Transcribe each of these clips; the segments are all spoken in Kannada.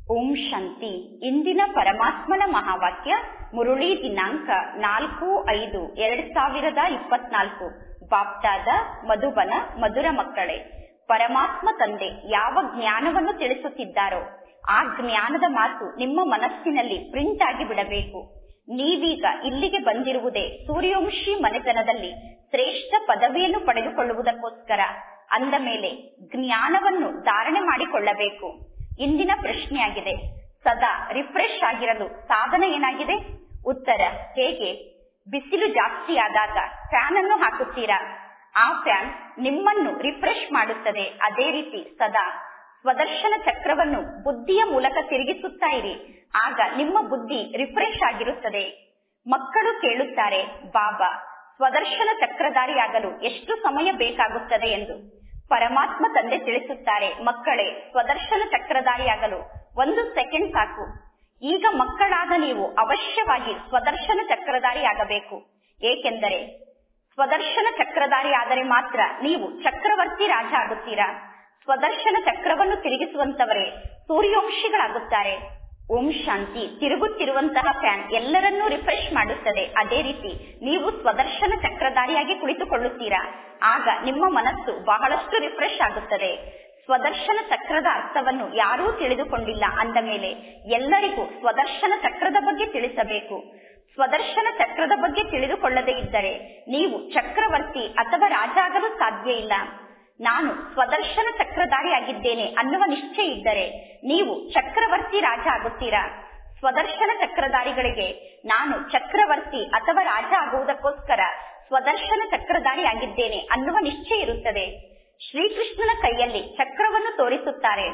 ಓಂ ಶಾಂತಿ ಇಂದಿನ ಪರಮಾತ್ಮನ ಮಹಾವಾಕ್ಯ ಮುರುಳಿ ದಿನಾಂಕ ನಾಲ್ಕು ಐದು ಎರಡ್ ಸಾವಿರದ ಇಪ್ಪತ್ನಾಲ್ಕು ಬಾಪ್ತಾದ ಮಧುಬನ ಮಧುರ ಮಕ್ಕಳೇ ಪರಮಾತ್ಮ ತಂದೆ ಯಾವ ಜ್ಞಾನವನ್ನು ತಿಳಿಸುತ್ತಿದ್ದಾರೋ ಆ ಜ್ಞಾನದ ಮಾತು ನಿಮ್ಮ ಮನಸ್ಸಿನಲ್ಲಿ ಪ್ರಿಂಟ್ ಆಗಿ ಬಿಡಬೇಕು ನೀವೀಗ ಇಲ್ಲಿಗೆ ಬಂದಿರುವುದೇ ಸೂರ್ಯವಂಶಿ ಮನೆತನದಲ್ಲಿ ಶ್ರೇಷ್ಠ ಪದವಿಯನ್ನು ಪಡೆದುಕೊಳ್ಳುವುದಕ್ಕೋಸ್ಕರ ಅಂದ ಮೇಲೆ ಜ್ಞಾನವನ್ನು ಧಾರಣೆ ಮಾಡಿಕೊಳ್ಳಬೇಕು ಇಂದಿನ ಪ್ರಶ್ನೆಯಾಗಿದೆ ಸದಾ ರಿಫ್ರೆಶ್ ಆಗಿರಲು ಸಾಧನ ಏನಾಗಿದೆ ಉತ್ತರ ಹೇಗೆ ಬಿಸಿಲು ಜಾಸ್ತಿ ಆದಾಗ ಫ್ಯಾನ್ ಅನ್ನು ಹಾಕುತ್ತೀರಾ ಆ ಫ್ಯಾನ್ ನಿಮ್ಮನ್ನು ರಿಫ್ರೆಶ್ ಮಾಡುತ್ತದೆ ಅದೇ ರೀತಿ ಸದಾ ಸ್ವದರ್ಶನ ಚಕ್ರವನ್ನು ಬುದ್ಧಿಯ ಮೂಲಕ ತಿರುಗಿಸುತ್ತಾ ಇರಿ ಆಗ ನಿಮ್ಮ ಬುದ್ಧಿ ರಿಫ್ರೆಶ್ ಆಗಿರುತ್ತದೆ ಮಕ್ಕಳು ಕೇಳುತ್ತಾರೆ ಬಾಬಾ ಸ್ವದರ್ಶನ ಚಕ್ರಧಾರಿಯಾಗಲು ಎಷ್ಟು ಸಮಯ ಬೇಕಾಗುತ್ತದೆ ಎಂದು ಪರಮಾತ್ಮ ತಂದೆ ತಿಳಿಸುತ್ತಾರೆ ಮಕ್ಕಳೇ ಸ್ವದರ್ಶನ ಚಕ್ರಧಾರಿಯಾಗಲು ಒಂದು ಸೆಕೆಂಡ್ ಸಾಕು ಈಗ ಮಕ್ಕಳಾದ ನೀವು ಅವಶ್ಯವಾಗಿ ಸ್ವದರ್ಶನ ಚಕ್ರಧಾರಿ ಆಗಬೇಕು ಏಕೆಂದರೆ ಸ್ವದರ್ಶನ ಚಕ್ರಧಾರಿ ಆದರೆ ಮಾತ್ರ ನೀವು ಚಕ್ರವರ್ತಿ ರಾಜ ಆಗುತ್ತೀರಾ ಸ್ವದರ್ಶನ ಚಕ್ರವನ್ನು ತಿರುಗಿಸುವಂತವರೇ ಸೂರ್ಯವಂಶಿಗಳಾಗುತ್ತಾರೆ ಓಂ ಶಾಂತಿ ತಿರುಗುತ್ತಿರುವಂತಹ ಫ್ಯಾನ್ ಎಲ್ಲರನ್ನೂ ರಿಫ್ರೆಶ್ ಮಾಡುತ್ತದೆ ಅದೇ ರೀತಿ ನೀವು ಸ್ವದರ್ಶನ ಚಕ್ರಧಾರಿಯಾಗಿ ಕುಳಿತುಕೊಳ್ಳುತ್ತೀರಾ ಆಗ ನಿಮ್ಮ ಮನಸ್ಸು ಬಹಳಷ್ಟು ರಿಫ್ರೆಶ್ ಆಗುತ್ತದೆ ಸ್ವದರ್ಶನ ಚಕ್ರದ ಅರ್ಥವನ್ನು ಯಾರೂ ತಿಳಿದುಕೊಂಡಿಲ್ಲ ಅಂದ ಮೇಲೆ ಎಲ್ಲರಿಗೂ ಸ್ವದರ್ಶನ ಚಕ್ರದ ಬಗ್ಗೆ ತಿಳಿಸಬೇಕು ಸ್ವದರ್ಶನ ಚಕ್ರದ ಬಗ್ಗೆ ತಿಳಿದುಕೊಳ್ಳದೇ ಇದ್ದರೆ ನೀವು ಚಕ್ರವರ್ತಿ ಅಥವಾ ರಾಜ ಆಗಲು ಸಾಧ್ಯ ಇಲ್ಲ ನಾನು ಸ್ವದರ್ಶನ ಚಕ್ರಧಾರಿ ಆಗಿದ್ದೇನೆ ಅನ್ನುವ ನಿಶ್ಚಯ ಇದ್ದರೆ ನೀವು ಚಕ್ರವರ್ತಿ ರಾಜ ಆಗುತ್ತೀರಾ ಸ್ವದರ್ಶನ ಚಕ್ರಧಾರಿಗಳಿಗೆ ನಾನು ಚಕ್ರವರ್ತಿ ಅಥವಾ ರಾಜ ಆಗುವುದಕ್ಕೋಸ್ಕರ ಸ್ವದರ್ಶನ ಚಕ್ರಧಾರಿ ಆಗಿದ್ದೇನೆ ಅನ್ನುವ ನಿಶ್ಚಯ ಇರುತ್ತದೆ ಶ್ರೀಕೃಷ್ಣನ ಕೈಯಲ್ಲಿ ಚಕ್ರವನ್ನು ತೋರಿಸುತ್ತಾರೆ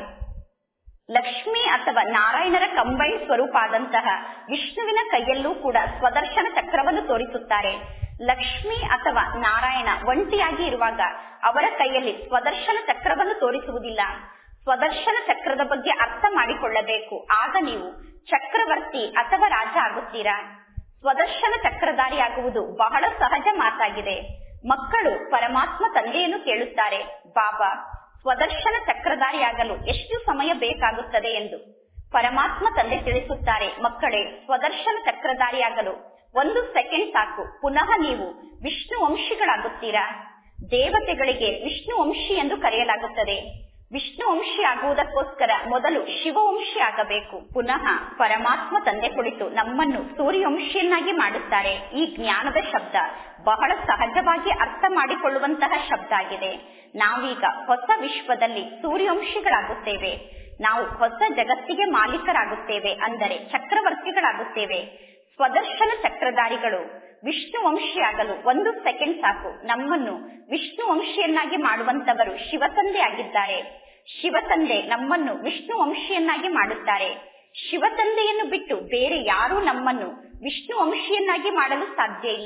ಲಕ್ಷ್ಮಿ ಅಥವಾ ನಾರಾಯಣರ ಕಂಬೈನ್ ಸ್ವರೂಪ ಆದಂತಹ ವಿಷ್ಣುವಿನ ಕೈಯಲ್ಲೂ ಕೂಡ ಸ್ವದರ್ಶನ ಚಕ್ರವನ್ನು ತೋರಿಸುತ್ತಾರೆ ಲಕ್ಷ್ಮಿ ಅಥವಾ ನಾರಾಯಣ ಒಂಟಿಯಾಗಿ ಇರುವಾಗ ಅವರ ಕೈಯಲ್ಲಿ ಸ್ವದರ್ಶನ ಚಕ್ರವನ್ನು ತೋರಿಸುವುದಿಲ್ಲ ಸ್ವದರ್ಶನ ಚಕ್ರದ ಬಗ್ಗೆ ಅರ್ಥ ಮಾಡಿಕೊಳ್ಳಬೇಕು ಆಗ ನೀವು ಚಕ್ರವರ್ತಿ ಅಥವಾ ರಾಜ ಆಗುತ್ತೀರಾ ಸ್ವದರ್ಶನ ಚಕ್ರಧಾರಿ ಆಗುವುದು ಬಹಳ ಸಹಜ ಮಾತಾಗಿದೆ ಮಕ್ಕಳು ಪರಮಾತ್ಮ ತಂದೆಯನ್ನು ಕೇಳುತ್ತಾರೆ ಬಾಬಾ ಸ್ವದರ್ಶನ ಚಕ್ರಧಾರಿಯಾಗಲು ಎಷ್ಟು ಸಮಯ ಬೇಕಾಗುತ್ತದೆ ಎಂದು ಪರಮಾತ್ಮ ತಂದೆ ತಿಳಿಸುತ್ತಾರೆ ಮಕ್ಕಳೇ ಸ್ವದರ್ಶನ ಚಕ್ರಧಾರಿಯಾಗಲು ಒಂದು ಸೆಕೆಂಡ್ ಸಾಕು ಪುನಃ ನೀವು ವಿಷ್ಣು ವಂಶಿಗಳಾಗುತ್ತೀರಾ ದೇವತೆಗಳಿಗೆ ವಿಷ್ಣು ವಂಶಿ ಎಂದು ಕರೆಯಲಾಗುತ್ತದೆ ವಿಷ್ಣು ವಂಶಿ ಆಗುವುದಕ್ಕೋಸ್ಕರ ಮೊದಲು ಶಿವವಂಶಿ ಆಗಬೇಕು ಪುನಃ ಪರಮಾತ್ಮ ತಂದೆ ಕುಳಿತು ನಮ್ಮನ್ನು ಸೂರ್ಯವಂಶಿಯನ್ನಾಗಿ ಮಾಡುತ್ತಾರೆ ಈ ಜ್ಞಾನದ ಶಬ್ದ ಬಹಳ ಸಹಜವಾಗಿ ಅರ್ಥ ಮಾಡಿಕೊಳ್ಳುವಂತಹ ಶಬ್ದ ಆಗಿದೆ ನಾವೀಗ ಹೊಸ ವಿಶ್ವದಲ್ಲಿ ಸೂರ್ಯವಂಶಿಗಳಾಗುತ್ತೇವೆ ನಾವು ಹೊಸ ಜಗತ್ತಿಗೆ ಮಾಲೀಕರಾಗುತ್ತೇವೆ ಅಂದರೆ ಚಕ್ರವರ್ತಿಗಳಾಗುತ್ತೇವೆ ಸ್ವದರ್ಶನ ಚಕ್ರಧಾರಿಗಳು ವಿಷ್ಣು ವಂಶಿಯಾಗಲು ಒಂದು ಸೆಕೆಂಡ್ ಸಾಕು ನಮ್ಮನ್ನು ವಿಷ್ಣು ವಂಶಿಯನ್ನಾಗಿ ಮಾಡುವಂತವರು ಶಿವತಂದೆ ಆಗಿದ್ದಾರೆ ಶಿವತಂದೆ ನಮ್ಮನ್ನು ವಿಷ್ಣು ವಂಶಿಯನ್ನಾಗಿ ಮಾಡುತ್ತಾರೆ ಶಿವತಂದೆಯನ್ನು ಬಿಟ್ಟು ಬೇರೆ ಯಾರೂ ನಮ್ಮನ್ನು ವಿಷ್ಣು ವಂಶಿಯನ್ನಾಗಿ ಮಾಡಲು ಸಾಧ್ಯ ಇಲ್ಲ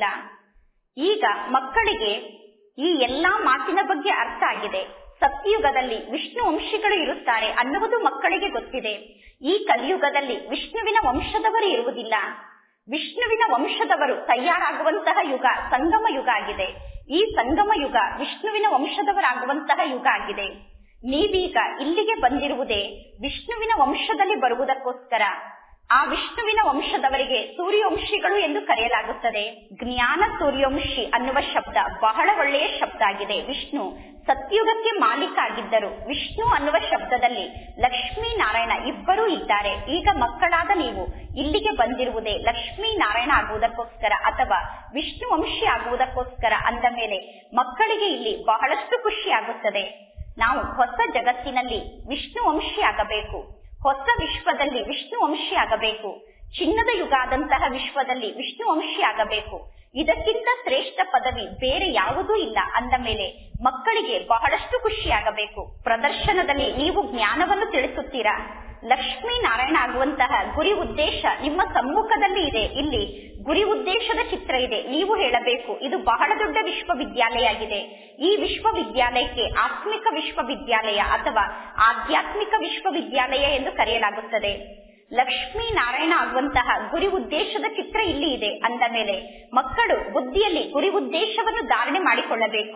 ಈಗ ಮಕ್ಕಳಿಗೆ ಈ ಎಲ್ಲಾ ಮಾತಿನ ಬಗ್ಗೆ ಅರ್ಥ ಆಗಿದೆ ಸತ್ಯಯುಗದಲ್ಲಿ ವಿಷ್ಣು ವಂಶಿಗಳು ಇರುತ್ತಾರೆ ಅನ್ನುವುದು ಮಕ್ಕಳಿಗೆ ಗೊತ್ತಿದೆ ಈ ಕಲಿಯುಗದಲ್ಲಿ ವಿಷ್ಣುವಿನ ವಂಶದವರು ಇರುವುದಿಲ್ಲ ವಿಷ್ಣುವಿನ ವಂಶದವರು ತಯಾರಾಗುವಂತಹ ಯುಗ ಸಂಗಮ ಯುಗ ಆಗಿದೆ ಈ ಸಂಗಮ ಯುಗ ವಿಷ್ಣುವಿನ ವಂಶದವರಾಗುವಂತಹ ಯುಗ ಆಗಿದೆ ನೀವೀಗ ಇಲ್ಲಿಗೆ ಬಂದಿರುವುದೇ ವಿಷ್ಣುವಿನ ವಂಶದಲ್ಲಿ ಬರುವುದಕ್ಕೋಸ್ಕರ ಆ ವಿಷ್ಣುವಿನ ವಂಶದವರಿಗೆ ಸೂರ್ಯವಂಶಿಗಳು ಎಂದು ಕರೆಯಲಾಗುತ್ತದೆ ಜ್ಞಾನ ಸೂರ್ಯವಂಶಿ ಅನ್ನುವ ಶಬ್ದ ಬಹಳ ಒಳ್ಳೆಯ ಶಬ್ದ ಆಗಿದೆ ವಿಷ್ಣು ಸತ್ಯುಗಕ್ಕೆ ಮಾಲೀಕ ಆಗಿದ್ದರು ವಿಷ್ಣು ಅನ್ನುವ ಶಬ್ದದಲ್ಲಿ ಲಕ್ಷ್ಮೀ ನಾರಾಯಣ ಇಬ್ಬರೂ ಇದ್ದಾರೆ ಈಗ ಮಕ್ಕಳಾದ ನೀವು ಇಲ್ಲಿಗೆ ಬಂದಿರುವುದೇ ಲಕ್ಷ್ಮೀ ನಾರಾಯಣ ಆಗುವುದಕ್ಕೋಸ್ಕರ ಅಥವಾ ವಿಷ್ಣು ವಂಶಿ ಆಗುವುದಕ್ಕೋಸ್ಕರ ಅಂದ ಮೇಲೆ ಮಕ್ಕಳಿಗೆ ಇಲ್ಲಿ ಬಹಳಷ್ಟು ಖುಷಿ ಆಗುತ್ತದೆ ನಾವು ಹೊಸ ಜಗತ್ತಿನಲ್ಲಿ ವಿಷ್ಣು ವಂಶಿ ಆಗಬೇಕು ಹೊಸ ವಿಶ್ವದಲ್ಲಿ ವಿಷ್ಣು ವಂಶಿ ಆಗಬೇಕು ಚಿನ್ನದ ಯುಗ ಆದಂತಹ ವಿಶ್ವದಲ್ಲಿ ವಿಷ್ಣು ವಂಶಿ ಆಗಬೇಕು ಇದಕ್ಕಿಂತ ಶ್ರೇಷ್ಠ ಪದವಿ ಬೇರೆ ಯಾವುದೂ ಇಲ್ಲ ಅಂದ ಮೇಲೆ ಮಕ್ಕಳಿಗೆ ಬಹಳಷ್ಟು ಖುಷಿಯಾಗಬೇಕು ಪ್ರದರ್ಶನದಲ್ಲಿ ನೀವು ಜ್ಞಾನವನ್ನು ತಿಳಿಸುತ್ತೀರಾ ಲಕ್ಷ್ಮೀ ನಾರಾಯಣ ಆಗುವಂತಹ ಗುರಿ ಉದ್ದೇಶ ನಿಮ್ಮ ಸಮ್ಮುಖದಲ್ಲಿ ಇದೆ ಇಲ್ಲಿ ಗುರಿ ಉದ್ದೇಶದ ಚಿತ್ರ ಇದೆ ನೀವು ಹೇಳಬೇಕು ಇದು ಬಹಳ ದೊಡ್ಡ ವಿಶ್ವವಿದ್ಯಾಲಯ ಆಗಿದೆ ಈ ವಿಶ್ವವಿದ್ಯಾಲಯಕ್ಕೆ ಆತ್ಮಿಕ ವಿಶ್ವವಿದ್ಯಾಲಯ ಅಥವಾ ಆಧ್ಯಾತ್ಮಿಕ ವಿಶ್ವವಿದ್ಯಾಲಯ ಎಂದು ಕರೆಯಲಾಗುತ್ತದೆ ಲಕ್ಷ್ಮೀ ನಾರಾಯಣ ಆಗುವಂತಹ ಗುರಿ ಉದ್ದೇಶದ ಚಿತ್ರ ಇಲ್ಲಿ ಇದೆ ಅಂದ ಮೇಲೆ ಮಕ್ಕಳು ಬುದ್ಧಿಯಲ್ಲಿ ಗುರಿ ಉದ್ದೇಶವನ್ನು ಧಾರಣೆ ಮಾಡಿಕೊಳ್ಳಬೇಕು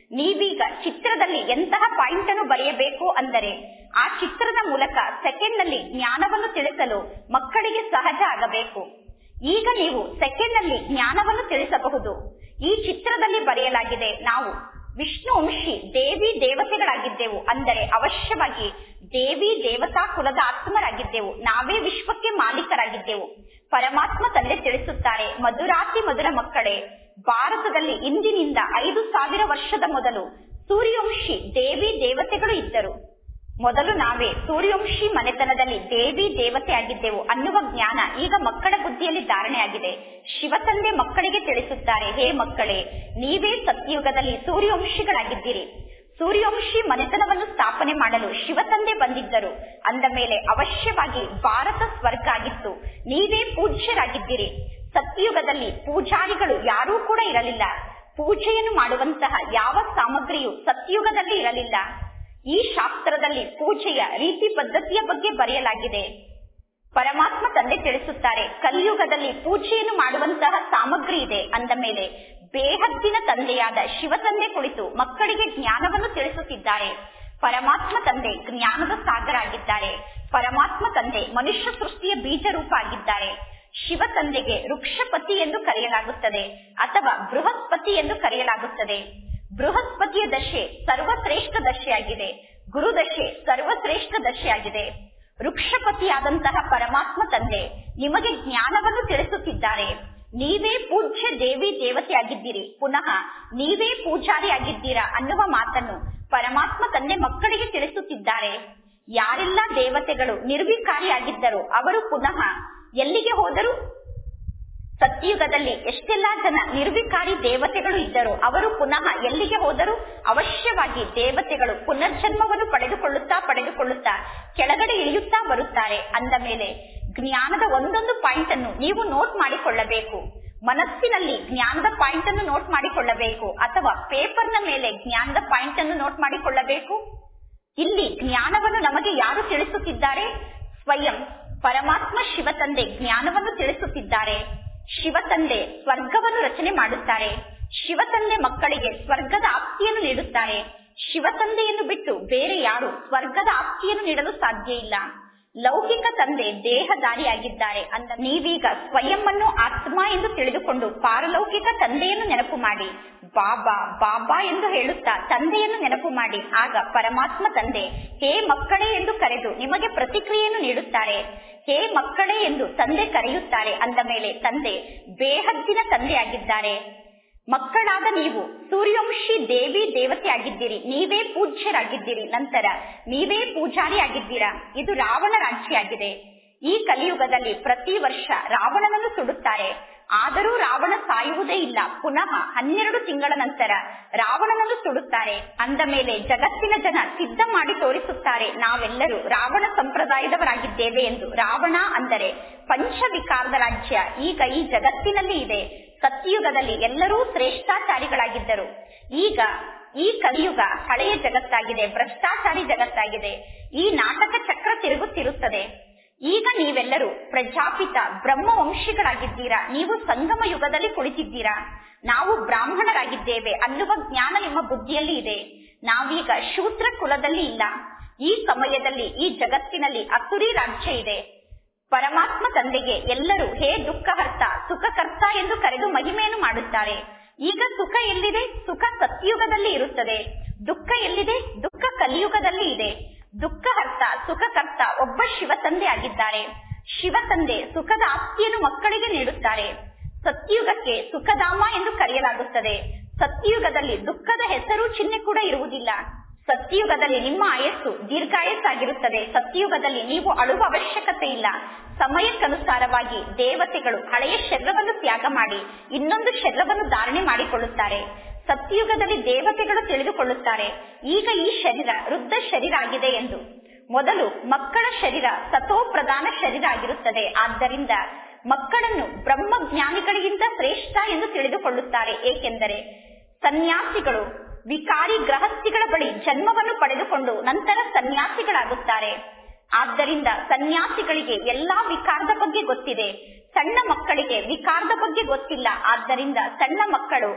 ನೀವೀಗ ಚಿತ್ರದಲ್ಲಿ ಎಂತಹ ಪಾಯಿಂಟ್ ಅನ್ನು ಬರೆಯಬೇಕು ಅಂದರೆ ಆ ಚಿತ್ರದ ಮೂಲಕ ಸೆಕೆಂಡ್ ನಲ್ಲಿ ಜ್ಞಾನವನ್ನು ತಿಳಿಸಲು ಮಕ್ಕಳಿಗೆ ಸಹಜ ಆಗಬೇಕು ಈಗ ನೀವು ಸೆಕೆಂಡ್ ನಲ್ಲಿ ಜ್ಞಾನವನ್ನು ತಿಳಿಸಬಹುದು ಈ ಚಿತ್ರದಲ್ಲಿ ಬರೆಯಲಾಗಿದೆ ನಾವು ವಿಷ್ಣು ವಂಶಿ ದೇವಿ ದೇವತೆಗಳಾಗಿದ್ದೆವು ಅಂದರೆ ಅವಶ್ಯವಾಗಿ ದೇವಿ ದೇವತಾ ಕುಲದ ಆತ್ಮರಾಗಿದ್ದೆವು ನಾವೇ ವಿಶ್ವಕ್ಕೆ ಮಾಲೀಕರಾಗಿದ್ದೆವು ಪರಮಾತ್ಮ ತಂದೆ ತಿಳಿಸುತ್ತಾರೆ ಮಧುರಾತಿ ಮಧುರ ಮಕ್ಕಳೇ ಭಾರತದಲ್ಲಿ ಇಂದಿನಿಂದ ಐದು ಸಾವಿರ ವರ್ಷದ ಮೊದಲು ಸೂರ್ಯವಂಶಿ ದೇವಿ ದೇವತೆಗಳು ಇದ್ದರು ಮೊದಲು ನಾವೇ ಸೂರ್ಯವಂಶಿ ಮನೆತನದಲ್ಲಿ ದೇವಿ ದೇವತೆ ಆಗಿದ್ದೆವು ಅನ್ನುವ ಜ್ಞಾನ ಈಗ ಮಕ್ಕಳ ಬುದ್ಧಿಯಲ್ಲಿ ಧಾರಣೆಯಾಗಿದೆ ಶಿವತಂದೆ ಮಕ್ಕಳಿಗೆ ತಿಳಿಸುತ್ತಾರೆ ಹೇ ಮಕ್ಕಳೇ ನೀವೇ ಸತ್ಯಯುಗದಲ್ಲಿ ಸೂರ್ಯವಂಶಿಗಳಾಗಿದ್ದೀರಿ ಸೂರ್ಯವಂಶಿ ಮನೆತನವನ್ನು ಸ್ಥಾಪನೆ ಮಾಡಲು ಶಿವತಂದೆ ಬಂದಿದ್ದರು ಅಂದ ಮೇಲೆ ಅವಶ್ಯವಾಗಿ ಭಾರತ ಸ್ವರ್ಗ ಆಗಿತ್ತು ನೀವೇ ಪೂಜ್ಯರಾಗಿದ್ದೀರಿ ಸತ್ಯಯುಗದಲ್ಲಿ ಪೂಜಾರಿಗಳು ಯಾರೂ ಕೂಡ ಇರಲಿಲ್ಲ ಪೂಜೆಯನ್ನು ಮಾಡುವಂತಹ ಯಾವ ಸಾಮಗ್ರಿಯೂ ಸತ್ಯಯುಗದಲ್ಲಿ ಇರಲಿಲ್ಲ ಈ ಶಾಸ್ತ್ರದಲ್ಲಿ ಪೂಜೆಯ ರೀತಿ ಪದ್ಧತಿಯ ಬಗ್ಗೆ ಬರೆಯಲಾಗಿದೆ ಪರಮಾತ್ಮ ತಂದೆ ತಿಳಿಸುತ್ತಾರೆ ಕಲಿಯುಗದಲ್ಲಿ ಪೂಜೆಯನ್ನು ಮಾಡುವಂತಹ ಸಾಮಗ್ರಿ ಇದೆ ಅಂದ ಮೇಲೆ ಬೇಹದ್ದಿನ ತಂದೆಯಾದ ಶಿವತಂದೆ ಕುಳಿತು ಮಕ್ಕಳಿಗೆ ಜ್ಞಾನವನ್ನು ತಿಳಿಸುತ್ತಿದ್ದಾರೆ ಪರಮಾತ್ಮ ತಂದೆ ಜ್ಞಾನದ ಸಾಗರ ಆಗಿದ್ದಾರೆ ಪರಮಾತ್ಮ ತಂದೆ ಮನುಷ್ಯ ಸೃಷ್ಟಿಯ ಬೀಜ ರೂಪ ಆಗಿದ್ದಾರೆ ಶಿವ ತಂದೆಗೆ ವೃಕ್ಷಪತಿ ಎಂದು ಕರೆಯಲಾಗುತ್ತದೆ ಅಥವಾ ಬೃಹಸ್ಪತಿ ಎಂದು ಕರೆಯಲಾಗುತ್ತದೆ ಬೃಹಸ್ಪತಿಯ ದಶೆ ಸರ್ವಶ್ರೇಷ್ಠ ದಶೆಯಾಗಿದೆ ಗುರುದಶೆ ಸರ್ವಶ್ರೇಷ್ಠ ದಶೆಯಾಗಿದೆ ವೃಕ್ಷಪತಿಯಾದಂತಹ ಪರಮಾತ್ಮ ತಂದೆ ನಿಮಗೆ ಜ್ಞಾನವನ್ನು ತಿಳಿಸುತ್ತಿದ್ದಾರೆ ನೀವೇ ಪೂಜ್ಯ ದೇವಿ ದೇವತೆಯಾಗಿದ್ದೀರಿ ಪುನಃ ನೀವೇ ಪೂಜಾರಿ ಆಗಿದ್ದೀರಾ ಅನ್ನುವ ಮಾತನ್ನು ಪರಮಾತ್ಮ ತಂದೆ ಮಕ್ಕಳಿಗೆ ತಿಳಿಸುತ್ತಿದ್ದಾರೆ ಯಾರೆಲ್ಲ ದೇವತೆಗಳು ನಿರ್ವಿಕಾರಿಯಾಗಿದ್ದರು ಅವರು ಪುನಃ ಎಲ್ಲಿಗೆ ಹೋದರು ಸತ್ಯಯುಗದಲ್ಲಿ ಎಷ್ಟೆಲ್ಲಾ ಜನ ನಿರ್ವಿಕಾರಿ ದೇವತೆಗಳು ಇದ್ದರು ಅವರು ಪುನಃ ಎಲ್ಲಿಗೆ ಹೋದರು ಅವಶ್ಯವಾಗಿ ದೇವತೆಗಳು ಪುನರ್ಜನ್ಮವನ್ನು ಪಡೆದುಕೊಳ್ಳುತ್ತಾ ಪಡೆದುಕೊಳ್ಳುತ್ತಾ ಕೆಳಗಡೆ ಇಳಿಯುತ್ತಾ ಬರುತ್ತಾರೆ ಅಂದ ಮೇಲೆ ಜ್ಞಾನದ ಒಂದೊಂದು ಪಾಯಿಂಟ್ ಅನ್ನು ನೀವು ನೋಟ್ ಮಾಡಿಕೊಳ್ಳಬೇಕು ಮನಸ್ಸಿನಲ್ಲಿ ಜ್ಞಾನದ ಪಾಯಿಂಟ್ ಅನ್ನು ನೋಟ್ ಮಾಡಿಕೊಳ್ಳಬೇಕು ಅಥವಾ ಪೇಪರ್ನ ಮೇಲೆ ಜ್ಞಾನದ ಪಾಯಿಂಟ್ ಅನ್ನು ನೋಟ್ ಮಾಡಿಕೊಳ್ಳಬೇಕು ಇಲ್ಲಿ ಜ್ಞಾನವನ್ನು ನಮಗೆ ಯಾರು ತಿಳಿಸುತ್ತಿದ್ದಾರೆ ಸ್ವಯಂ ಪರಮಾತ್ಮ ಶಿವತಂದೆ ಜ್ಞಾನವನ್ನು ತಿಳಿಸುತ್ತಿದ್ದಾರೆ ಶಿವತಂದೆ ಸ್ವರ್ಗವನ್ನು ರಚನೆ ಮಾಡುತ್ತಾರೆ ಶಿವತಂದೆ ಮಕ್ಕಳಿಗೆ ಸ್ವರ್ಗದ ಆಪ್ತಿಯನ್ನು ನೀಡುತ್ತಾರೆ ಶಿವತಂದೆಯನ್ನು ಬಿಟ್ಟು ಬೇರೆ ಯಾರು ಸ್ವರ್ಗದ ಆಪ್ತಿಯನ್ನು ನೀಡಲು ಸಾಧ್ಯ ಇಲ್ಲ ಲೌಕಿಕ ತಂದೆ ದೇಹದಾರಿಯಾಗಿದ್ದಾರೆ ಅಂದ ನೀವೀಗ ಸ್ವಯಂವನ್ನು ಆತ್ಮ ಎಂದು ತಿಳಿದುಕೊಂಡು ಪಾರಲೌಕಿಕ ತಂದೆಯನ್ನು ನೆನಪು ಮಾಡಿ ಬಾಬಾ ಬಾಬಾ ಎಂದು ಹೇಳುತ್ತಾ ತಂದೆಯನ್ನು ನೆನಪು ಮಾಡಿ ಆಗ ಪರಮಾತ್ಮ ತಂದೆ ಹೇ ಮಕ್ಕಳೇ ಎಂದು ಕರೆದು ನಿಮಗೆ ಪ್ರತಿಕ್ರಿಯೆಯನ್ನು ನೀಡುತ್ತಾರೆ ಹೇ ಮಕ್ಕಳೇ ಎಂದು ತಂದೆ ಕರೆಯುತ್ತಾರೆ ಅಂದ ಮೇಲೆ ತಂದೆ ಬೇಹದ್ದಿನ ತಂದೆಯಾಗಿದ್ದಾರೆ ಮಕ್ಕಳಾದ ನೀವು ಸೂರ್ಯವಂಶಿ ದೇವಿ ದೇವತೆ ಆಗಿದ್ದೀರಿ ನೀವೇ ಪೂಜ್ಯರಾಗಿದ್ದೀರಿ ನಂತರ ನೀವೇ ಪೂಜಾರಿ ಆಗಿದ್ದೀರಾ ಇದು ರಾವಣ ರಾಜ್ಯ ಆಗಿದೆ ಈ ಕಲಿಯುಗದಲ್ಲಿ ಪ್ರತಿ ವರ್ಷ ರಾವಣನನ್ನು ಸುಡುತ್ತಾರೆ ಆದರೂ ರಾವಣ ಸಾಯುವುದೇ ಇಲ್ಲ ಪುನಃ ಹನ್ನೆರಡು ತಿಂಗಳ ನಂತರ ರಾವಣನನ್ನು ಸುಡುತ್ತಾರೆ ಅಂದ ಮೇಲೆ ಜಗತ್ತಿನ ಜನ ಸಿದ್ಧ ಮಾಡಿ ತೋರಿಸುತ್ತಾರೆ ನಾವೆಲ್ಲರೂ ರಾವಣ ಸಂಪ್ರದಾಯದವರಾಗಿದ್ದೇವೆ ಎಂದು ರಾವಣ ಅಂದರೆ ಪಂಚವಿಕಾರದ ರಾಜ್ಯ ಈಗ ಈ ಜಗತ್ತಿನಲ್ಲಿ ಇದೆ ಸತ್ಯಯುಗದಲ್ಲಿ ಎಲ್ಲರೂ ಶ್ರೇಷ್ಠಾಚಾರಿಗಳಾಗಿದ್ದರು ಈಗ ಈ ಕಲಿಯುಗ ಹಳೆಯ ಜಗತ್ತಾಗಿದೆ ಭ್ರಷ್ಟಾಚಾರಿ ಜಗತ್ತಾಗಿದೆ ಈ ನಾಟಕ ಚಕ್ರ ತಿರುಗುತ್ತಿರುತ್ತದೆ ಈಗ ನೀವೆಲ್ಲರೂ ಪ್ರಜಾಪಿತ ಬ್ರಹ್ಮ ವಂಶಿಗಳಾಗಿದ್ದೀರಾ ನೀವು ಸಂಗಮ ಯುಗದಲ್ಲಿ ಕುಳಿತಿದ್ದೀರಾ ನಾವು ಬ್ರಾಹ್ಮಣರಾಗಿದ್ದೇವೆ ಅನ್ನುವ ಜ್ಞಾನ ನಿಮ್ಮ ಬುದ್ಧಿಯಲ್ಲಿ ಇದೆ ನಾವೀಗ ಶೂದ್ರ ಕುಲದಲ್ಲಿ ಇಲ್ಲ ಈ ಸಮಯದಲ್ಲಿ ಈ ಜಗತ್ತಿನಲ್ಲಿ ಅಸುರಿ ರಾಜ್ಯ ಇದೆ ಪರಮಾತ್ಮ ತಂದೆಗೆ ಎಲ್ಲರೂ ಹೇ ದುಃಖಹರ್ತ ಸುಖಕರ್ತ ಎಂದು ಕರೆದು ಮಹಿಮೆಯನ್ನು ಮಾಡುತ್ತಾರೆ ಈಗ ಸುಖ ಎಲ್ಲಿದೆ ಸುಖ ಸತ್ಯುಗದಲ್ಲಿ ಇರುತ್ತದೆ ದುಃಖ ಎಲ್ಲಿದೆ ದುಃಖ ಕಲಿಯುಗದಲ್ಲಿ ಇದೆ ದುಃಖಹರ್ತ ಸುಖಕರ್ತ ಒಬ್ಬ ಶಿವ ತಂದೆ ಆಗಿದ್ದಾರೆ ಶಿವ ತಂದೆ ಸುಖದ ಆಸ್ತಿಯನ್ನು ಮಕ್ಕಳಿಗೆ ನೀಡುತ್ತಾರೆ ಸತ್ಯುಗಕ್ಕೆ ಸುಖಧಾಮ ಎಂದು ಕರೆಯಲಾಗುತ್ತದೆ ಸತ್ಯುಗದಲ್ಲಿ ದುಃಖದ ಹೆಸರು ಚಿಹ್ನೆ ಕೂಡ ಇರುವುದಿಲ್ಲ ಸತ್ಯಯುಗದಲ್ಲಿ ನಿಮ್ಮ ಆಯಸ್ಸು ದೀರ್ಘಾಯಸ್ಸಾಗಿರುತ್ತದೆ ಸತ್ಯಯುಗದಲ್ಲಿ ನೀವು ಅಳುವ ಅವಶ್ಯಕತೆ ಇಲ್ಲ ಸಮಯಕ್ಕನುಸಾರವಾಗಿ ದೇವತೆಗಳು ಹಳೆಯ ಶರೀರವನ್ನು ತ್ಯಾಗ ಮಾಡಿ ಇನ್ನೊಂದು ಶರೀರವನ್ನು ಧಾರಣೆ ಮಾಡಿಕೊಳ್ಳುತ್ತಾರೆ ಸತ್ಯಯುಗದಲ್ಲಿ ದೇವತೆಗಳು ತಿಳಿದುಕೊಳ್ಳುತ್ತಾರೆ ಈಗ ಈ ಶರೀರ ವೃದ್ಧ ಶರೀರ ಆಗಿದೆ ಎಂದು ಮೊದಲು ಮಕ್ಕಳ ಶರೀರ ಸತೋ ಪ್ರಧಾನ ಶರೀರ ಆಗಿರುತ್ತದೆ ಆದ್ದರಿಂದ ಮಕ್ಕಳನ್ನು ಬ್ರಹ್ಮ ಜ್ಞಾನಿಗಳಿಗಿಂತ ಶ್ರೇಷ್ಠ ಎಂದು ತಿಳಿದುಕೊಳ್ಳುತ್ತಾರೆ ಏಕೆಂದರೆ ಸನ್ಯಾಸಿಗಳು ವಿಕಾರಿ ಗೃಹಸ್ಥಿಗಳ ಬಳಿ ಜನ್ಮವನ್ನು ಪಡೆದುಕೊಂಡು ನಂತರ ಸನ್ಯಾಸಿಗಳಾಗುತ್ತಾರೆ ಆದ್ದರಿಂದ ಸನ್ಯಾಸಿಗಳಿಗೆ ಎಲ್ಲಾ ವಿಕಾರದ ಬಗ್ಗೆ ಗೊತ್ತಿದೆ ಸಣ್ಣ ಮಕ್ಕಳಿಗೆ ವಿಕಾರದ ಬಗ್ಗೆ ಗೊತ್ತಿಲ್ಲ ಆದ್ದರಿಂದ ಸಣ್ಣ ಮಕ್ಕಳು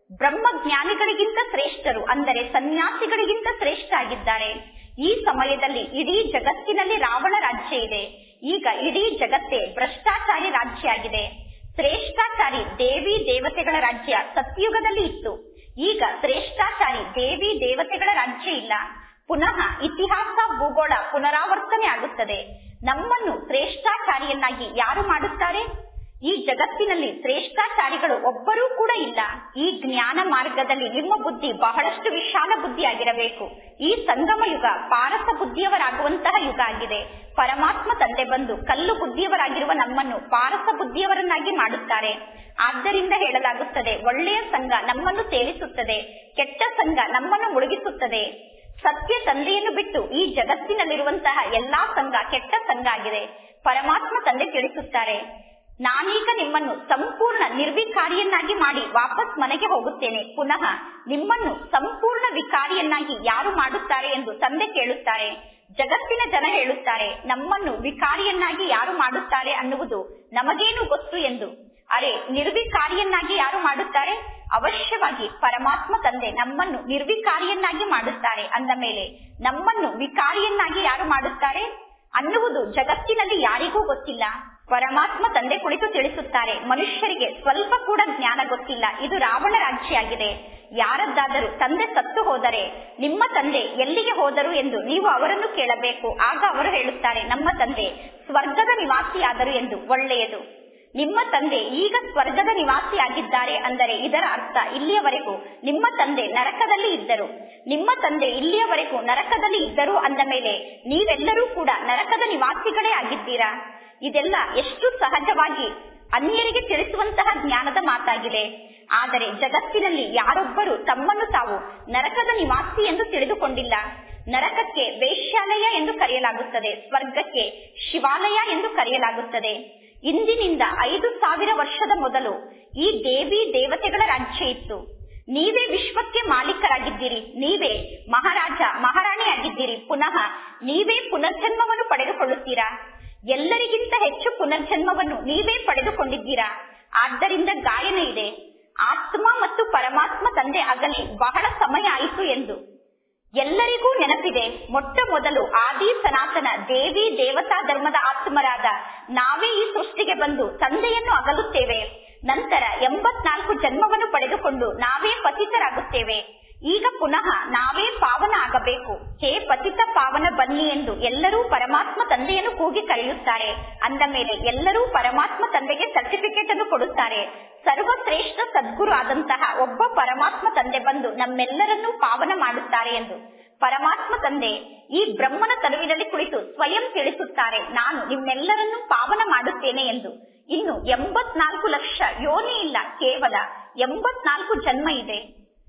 ಬ್ರಹ್ಮ ಜ್ಞಾನಿಗಳಿಗಿಂತ ಶ್ರೇಷ್ಠರು ಅಂದರೆ ಸನ್ಯಾಸಿಗಳಿಗಿಂತ ಶ್ರೇಷ್ಠ ಆಗಿದ್ದಾರೆ ಈ ಸಮಯದಲ್ಲಿ ಇಡೀ ಜಗತ್ತಿನಲ್ಲಿ ರಾವಣ ರಾಜ್ಯ ಇದೆ ಈಗ ಇಡೀ ಜಗತ್ತೇ ಭ್ರಷ್ಟಾಚಾರಿ ರಾಜ್ಯ ಆಗಿದೆ ಶ್ರೇಷ್ಠಾಚಾರಿ ದೇವಿ ದೇವತೆಗಳ ರಾಜ್ಯ ಸತ್ಯುಗದಲ್ಲಿ ಇತ್ತು ಈಗ ಶ್ರೇಷ್ಠಾಚಾರಿ ದೇವಿ ದೇವತೆಗಳ ರಾಜ್ಯ ಇಲ್ಲ ಪುನಃ ಇತಿಹಾಸ ಭೂಗೋಳ ಪುನರಾವರ್ತನೆ ಆಗುತ್ತದೆ ನಮ್ಮನ್ನು ಶ್ರೇಷ್ಠಾಚಾರಿಯನ್ನಾಗಿ ಯಾರು ಮಾಡುತ್ತಾರೆ ಈ ಜಗತ್ತಿನಲ್ಲಿ ಶ್ರೇಷ್ಠಾಚಾರಿಗಳು ಒಬ್ಬರೂ ಕೂಡ ಇಲ್ಲ ಈ ಜ್ಞಾನ ಮಾರ್ಗದಲ್ಲಿ ನಿಮ್ಮ ಬುದ್ಧಿ ಬಹಳಷ್ಟು ವಿಶಾಲ ಬುದ್ಧಿಯಾಗಿರಬೇಕು ಈ ಸಂಗಮ ಯುಗ ಪಾರಸ ಬುದ್ಧಿಯವರಾಗುವಂತಹ ಯುಗ ಆಗಿದೆ ಪರಮಾತ್ಮ ತಂದೆ ಬಂದು ಕಲ್ಲು ಬುದ್ಧಿಯವರಾಗಿರುವ ನಮ್ಮನ್ನು ಪಾರಸ ಬುದ್ಧಿಯವರನ್ನಾಗಿ ಮಾಡುತ್ತಾರೆ ಆದ್ದರಿಂದ ಹೇಳಲಾಗುತ್ತದೆ ಒಳ್ಳೆಯ ಸಂಘ ನಮ್ಮನ್ನು ಸೇರಿಸುತ್ತದೆ ಕೆಟ್ಟ ಸಂಘ ನಮ್ಮನ್ನು ಮುಳುಗಿಸುತ್ತದೆ ಸತ್ಯ ತಂದೆಯನ್ನು ಬಿಟ್ಟು ಈ ಜಗತ್ತಿನಲ್ಲಿರುವಂತಹ ಎಲ್ಲಾ ಸಂಘ ಕೆಟ್ಟ ಸಂಘ ಆಗಿದೆ ಪರಮಾತ್ಮ ತಂದೆ ತಿಳಿಸುತ್ತಾರೆ ನಾನೀಗ ನಿಮ್ಮನ್ನು ಸಂಪೂರ್ಣ ನಿರ್ವಿಕಾರಿಯನ್ನಾಗಿ ಮಾಡಿ ವಾಪಸ್ ಮನೆಗೆ ಹೋಗುತ್ತೇನೆ ಪುನಃ ನಿಮ್ಮನ್ನು ಸಂಪೂರ್ಣ ವಿಕಾರಿಯನ್ನಾಗಿ ಯಾರು ಮಾಡುತ್ತಾರೆ ಎಂದು ತಂದೆ ಕೇಳುತ್ತಾರೆ ಜಗತ್ತಿನ ಜನ ಹೇಳುತ್ತಾರೆ ನಮ್ಮನ್ನು ವಿಕಾರಿಯನ್ನಾಗಿ ಯಾರು ಮಾಡುತ್ತಾರೆ ಅನ್ನುವುದು ನಮಗೇನು ಗೊತ್ತು ಎಂದು ಅರೆ ನಿರ್ವಿಕಾರಿಯನ್ನಾಗಿ ಯಾರು ಮಾಡುತ್ತಾರೆ ಅವಶ್ಯವಾಗಿ ಪರಮಾತ್ಮ ತಂದೆ ನಮ್ಮನ್ನು ನಿರ್ವಿಕಾರಿಯನ್ನಾಗಿ ಮಾಡುತ್ತಾರೆ ಅಂದ ಮೇಲೆ ನಮ್ಮನ್ನು ವಿಕಾರಿಯನ್ನಾಗಿ ಯಾರು ಮಾಡುತ್ತಾರೆ ಅನ್ನುವುದು ಜಗತ್ತಿನಲ್ಲಿ ಯಾರಿಗೂ ಗೊತ್ತಿಲ್ಲ ಪರಮಾತ್ಮ ತಂದೆ ಕುಳಿತು ತಿಳಿಸುತ್ತಾರೆ ಮನುಷ್ಯರಿಗೆ ಸ್ವಲ್ಪ ಕೂಡ ಜ್ಞಾನ ಗೊತ್ತಿಲ್ಲ ಇದು ರಾವಣ ರಾಜ್ಯ ಆಗಿದೆ ಯಾರದ್ದಾದರೂ ತಂದೆ ಸತ್ತು ಹೋದರೆ ನಿಮ್ಮ ತಂದೆ ಎಲ್ಲಿಗೆ ಹೋದರು ಎಂದು ನೀವು ಅವರನ್ನು ಕೇಳಬೇಕು ಆಗ ಅವರು ಹೇಳುತ್ತಾರೆ ನಮ್ಮ ತಂದೆ ಸ್ವರ್ಗದ ನಿವಾಸಿಯಾದರು ಎಂದು ಒಳ್ಳೆಯದು ನಿಮ್ಮ ತಂದೆ ಈಗ ಸ್ವರ್ಗದ ನಿವಾಸಿಯಾಗಿದ್ದಾರೆ ಅಂದರೆ ಇದರ ಅರ್ಥ ಇಲ್ಲಿಯವರೆಗೂ ನಿಮ್ಮ ತಂದೆ ನರಕದಲ್ಲಿ ಇದ್ದರು ನಿಮ್ಮ ತಂದೆ ಇಲ್ಲಿಯವರೆಗೂ ನರಕದಲ್ಲಿ ಇದ್ದರು ಅಂದ ಮೇಲೆ ನೀವೆಲ್ಲರೂ ಕೂಡ ನರಕದ ನಿವಾಸಿಗಳೇ ಆಗಿದ್ದೀರಾ ಇದೆಲ್ಲ ಎಷ್ಟು ಸಹಜವಾಗಿ ಅನ್ಯರಿಗೆ ತಿಳಿಸುವಂತಹ ಜ್ಞಾನದ ಮಾತಾಗಿದೆ ಆದರೆ ಜಗತ್ತಿನಲ್ಲಿ ಯಾರೊಬ್ಬರು ತಮ್ಮನ್ನು ತಾವು ನರಕದ ನಿವಾಸಿ ಎಂದು ತಿಳಿದುಕೊಂಡಿಲ್ಲ ನರಕಕ್ಕೆ ವೇಶ್ಯಾಲಯ ಎಂದು ಕರೆಯಲಾಗುತ್ತದೆ ಸ್ವರ್ಗಕ್ಕೆ ಶಿವಾಲಯ ಎಂದು ಕರೆಯಲಾಗುತ್ತದೆ ಇಂದಿನಿಂದ ಐದು ಸಾವಿರ ವರ್ಷದ ಮೊದಲು ಈ ದೇವಿ ದೇವತೆಗಳ ರಾಜ್ಯ ಇತ್ತು ನೀವೇ ವಿಶ್ವಕ್ಕೆ ಮಾಲೀಕರಾಗಿದ್ದೀರಿ ನೀವೇ ಮಹಾರಾಜ ಮಹಾರಾಣಿ ಆಗಿದ್ದೀರಿ ಪುನಃ ನೀವೇ ಪುನರ್ಜನ್ಮವನ್ನು ಪಡೆದುಕೊಳ್ಳುತ್ತೀರಾ ಎಲ್ಲರಿಗಿಂತ ಹೆಚ್ಚು ಪುನರ್ಜನ್ಮವನ್ನು ನೀವೇ ಪಡೆದುಕೊಂಡಿದ್ದೀರಾ ಆದ್ದರಿಂದ ಗಾಯನ ಇದೆ ಆತ್ಮ ಮತ್ತು ಪರಮಾತ್ಮ ತಂದೆ ಅಗಲಿ ಬಹಳ ಸಮಯ ಆಯಿತು ಎಂದು ಎಲ್ಲರಿಗೂ ನೆನಪಿದೆ ಮೊಟ್ಟ ಮೊದಲು ಆದಿ ಸನಾತನ ದೇವಿ ದೇವತಾ ಧರ್ಮದ ಆತ್ಮರಾದ ನಾವೇ ಈ ಸೃಷ್ಟಿಗೆ ಬಂದು ತಂದೆಯನ್ನು ಅಗಲುತ್ತೇವೆ ನಂತರ ಎಂಬತ್ನಾಲ್ಕು ಜನ್ಮವನ್ನು ಪಡೆದುಕೊಂಡು ನಾವೇ ಪತಿತರಾಗುತ್ತೇವೆ ಈಗ ಪುನಃ ನಾವೇ ಪಾವನ ಆಗಬೇಕು ಹೇ ಪತಿತ ಪಾವನ ಬನ್ನಿ ಎಂದು ಎಲ್ಲರೂ ಪರಮಾತ್ಮ ತಂದೆಯನ್ನು ಕೂಗಿ ಕರೆಯುತ್ತಾರೆ ಅಂದ ಮೇಲೆ ಎಲ್ಲರೂ ಪರಮಾತ್ಮ ತಂದೆಗೆ ಸರ್ಟಿಫಿಕೇಟ್ ಅನ್ನು ಕೊಡುತ್ತಾರೆ ಸರ್ವಶ್ರೇಷ್ಠ ಸದ್ಗುರು ಆದಂತಹ ಒಬ್ಬ ಪರಮಾತ್ಮ ತಂದೆ ಬಂದು ನಮ್ಮೆಲ್ಲರನ್ನೂ ಪಾವನ ಮಾಡುತ್ತಾರೆ ಎಂದು ಪರಮಾತ್ಮ ತಂದೆ ಈ ಬ್ರಹ್ಮನ ತನುವಿನಲ್ಲಿ ಕುಳಿತು ಸ್ವಯಂ ತಿಳಿಸುತ್ತಾರೆ ನಾನು ನಿಮ್ಮೆಲ್ಲರನ್ನೂ ಪಾವನ ಮಾಡುತ್ತೇನೆ ಎಂದು ಇನ್ನು ಎಂಬತ್ನಾಲ್ಕು ಲಕ್ಷ ಯೋನಿ ಇಲ್ಲ ಕೇವಲ ಎಂಬತ್ನಾಲ್ಕು ಜನ್ಮ ಇದೆ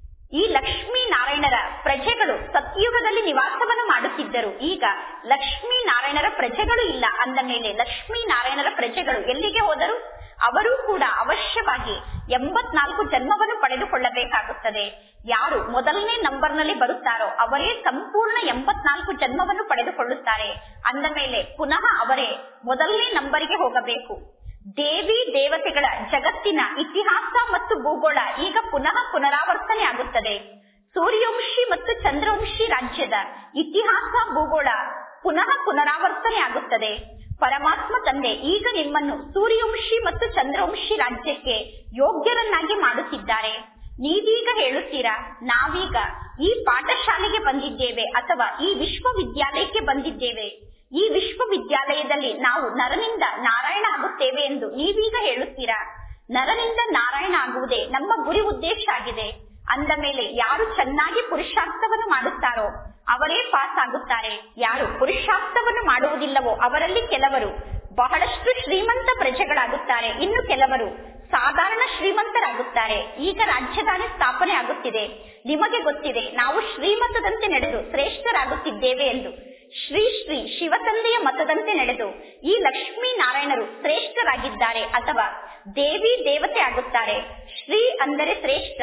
ಈ ಲಕ್ಷ್ಮೀ ನಾರಾಯಣರ ಪ್ರಜೆಗಳು ಸತ್ಯುಗದಲ್ಲಿ ನಿವಾಸವನ್ನು ಮಾಡುತ್ತಿದ್ದರು ಈಗ ಲಕ್ಷ್ಮೀ ನಾರಾಯಣರ ಪ್ರಜೆಗಳು ಇಲ್ಲ ಅಂದ ಮೇಲೆ ಲಕ್ಷ್ಮೀ ನಾರಾಯಣರ ಪ್ರಜೆಗಳು ಎಲ್ಲಿಗೆ ಹೋದರು ಅವರೂ ಕೂಡ ಅವಶ್ಯವಾಗಿ ಎಂಬತ್ನಾಲ್ಕು ಜನ್ಮವನ್ನು ಪಡೆದುಕೊಳ್ಳಬೇಕಾಗುತ್ತದೆ ಯಾರು ಮೊದಲನೇ ನಂಬರ್ನಲ್ಲಿ ಬರುತ್ತಾರೋ ಅವರೇ ಸಂಪೂರ್ಣ ಎಂಬತ್ನಾಲ್ಕು ಜನ್ಮವನ್ನು ಪಡೆದುಕೊಳ್ಳುತ್ತಾರೆ ಅಂದ ಮೇಲೆ ಪುನಃ ಅವರೇ ಮೊದಲನೇ ನಂಬರಿಗೆ ಹೋಗಬೇಕು ದೇವಿ ದೇವತೆಗಳ ಜಗತ್ತಿನ ಇತಿಹಾಸ ಮತ್ತು ಭೂಗೋಳ ಈಗ ಪುನಃ ಪುನರಾವರ್ತನೆ ಆಗುತ್ತದೆ ಸೂರ್ಯವಂಶಿ ಮತ್ತು ಚಂದ್ರವಂಶಿ ರಾಜ್ಯದ ಇತಿಹಾಸ ಭೂಗೋಳ ಪುನಃ ಪುನರಾವರ್ತನೆ ಆಗುತ್ತದೆ ಪರಮಾತ್ಮ ತಂದೆ ಈಗ ನಿಮ್ಮನ್ನು ಸೂರ್ಯವಂಶಿ ಮತ್ತು ಚಂದ್ರವಂಶಿ ರಾಜ್ಯಕ್ಕೆ ಯೋಗ್ಯರನ್ನಾಗಿ ಮಾಡುತ್ತಿದ್ದಾರೆ ನೀವೀಗ ಹೇಳುತ್ತೀರಾ ನಾವೀಗ ಈ ಪಾಠಶಾಲೆಗೆ ಬಂದಿದ್ದೇವೆ ಅಥವಾ ಈ ವಿಶ್ವವಿದ್ಯಾಲಯಕ್ಕೆ ಬಂದಿದ್ದೇವೆ ಈ ವಿಶ್ವವಿದ್ಯಾಲಯದಲ್ಲಿ ನಾವು ನರನಿಂದ ನಾರಾಯಣ ಆಗುತ್ತೇವೆ ಎಂದು ನೀವೀಗ ಹೇಳುತ್ತೀರಾ ನರನಿಂದ ನಾರಾಯಣ ಆಗುವುದೇ ನಮ್ಮ ಗುರಿ ಉದ್ದೇಶ ಆಗಿದೆ ಅಂದ ಮೇಲೆ ಯಾರು ಚೆನ್ನಾಗಿ ಪುರುಷಾರ್ಥವನ್ನು ಮಾಡುತ್ತಾರೋ ಅವರೇ ಪಾಸ್ ಆಗುತ್ತಾರೆ ಯಾರು ಪುರುಷಾರ್ಥವನ್ನು ಮಾಡುವುದಿಲ್ಲವೋ ಅವರಲ್ಲಿ ಕೆಲವರು ಬಹಳಷ್ಟು ಶ್ರೀಮಂತ ಪ್ರಜೆಗಳಾಗುತ್ತಾರೆ ಇನ್ನು ಕೆಲವರು ಸಾಧಾರಣ ಶ್ರೀಮಂತರಾಗುತ್ತಾರೆ ಈಗ ರಾಜಧಾನಿ ಸ್ಥಾಪನೆ ಆಗುತ್ತಿದೆ ನಿಮಗೆ ಗೊತ್ತಿದೆ ನಾವು ಶ್ರೀಮತದಂತೆ ನಡೆದು ಶ್ರೇಷ್ಠರಾಗುತ್ತಿದ್ದೇವೆ ಎಂದು ಶ್ರೀ ಶ್ರೀ ಶಿವತಂದೆಯ ಮತದಂತೆ ನಡೆದು ಈ ಲಕ್ಷ್ಮೀ ನಾರಾಯಣರು ಶ್ರೇಷ್ಠರಾಗಿದ್ದಾರೆ ಅಥವಾ ದೇವಿ ದೇವತೆ ಆಗುತ್ತಾರೆ ಶ್ರೀ ಅಂದರೆ ಶ್ರೇಷ್ಠ